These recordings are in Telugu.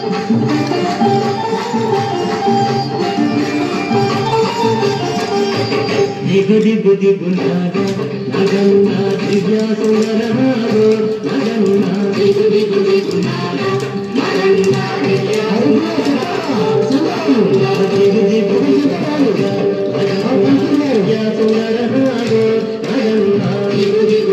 దిగు దిగు దిగు నాగ నగన్న దివ్య సుందర నాగో నగన్న దిగు దిగు దిగు నాగ నగన్న దివ్య దిగు దిగు దిగు నాగ నగన్న దివ్య సుందర నాగో నగన్న దిగు దిగు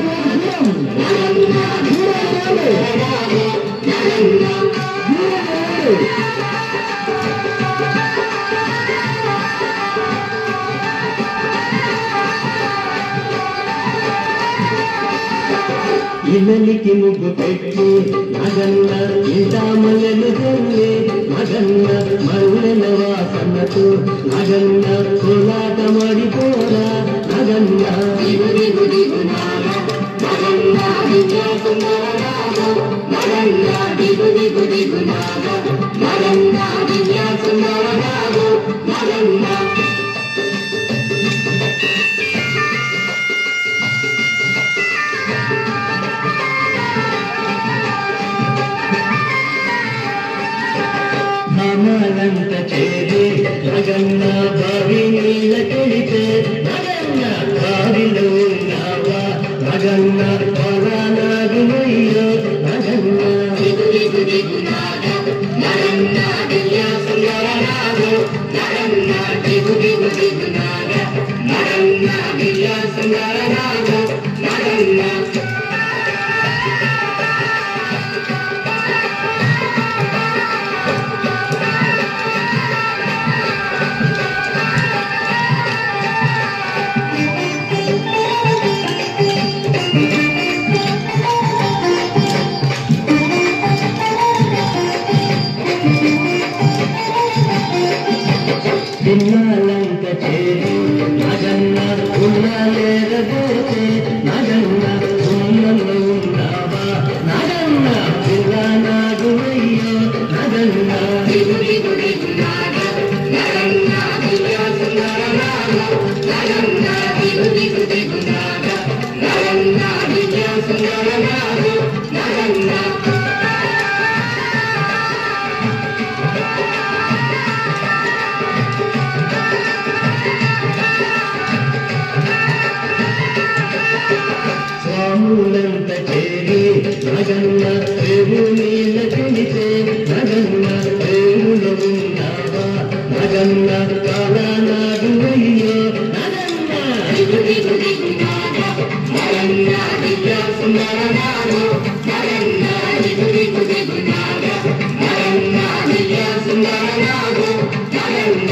ఇనలికి ముగ్గు పెట్టి మగన్న ఇంత మల్లెలు జల్లి మగన్న మల్లెల వాసనతో మగన్న కోలాట మడిపోరా మగన్న దిగు దిగు దిగు నాగ మగన్న దివ్య సుందర నాగ మగన్న దిగు దిగు దిగు నాగ మగన్న దివ్య సుందర నాగ మగన్న అమలంత చేరి నగన్న బావి నీళ్ళ కెళితే నగన్న బావిలో ఉన్నావా నగన్న పొలానాగుమయ్యో నగన్న దిగు దిగు దిగు నాగ నగన్న దివ్య సుందర నాగో నగన్న దిగు దిగు దిగు నాగ నగన్న దివ్య సుందర నాగో నగన్న తిన్నాలంత చేరి నగన్న ఉన్నాలేరబోతే నగన్న ఉన్నలో ఉన్నావా నగన్న పిల్లనాగుమయ్యో నగన్న దిగు దిగు దిగు నాగ నగన్న దివ్య సుందర నాగ నగన్న దిగు దిగు దిగు నాగ నగన్న దివ్య సుందర నాగ నగన్న స్వాములంత చేరి నగన్న రేవు నీళ్ళ తెలితే నగన్న రేవులో ఉన్నావా నగన్న కాలనాడు అయ్యో నగన్న దిగు దిగు దిగు నాగ నగన్న దివ్య సుందర నాగో నగన్న దిగు దిగు దిగు నాగ నగన్న దివ్య సుందర నాగో నగన్న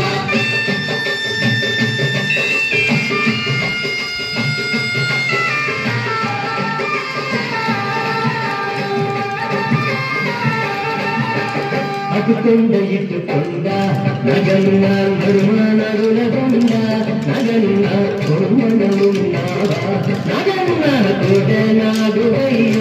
అటుకొండ ఇటుకొండ నగన్న నడుమ నడుల కొండ నగన్న కొమ్మన ఉన్నావా నగన్న తోట నాడు అయ్యో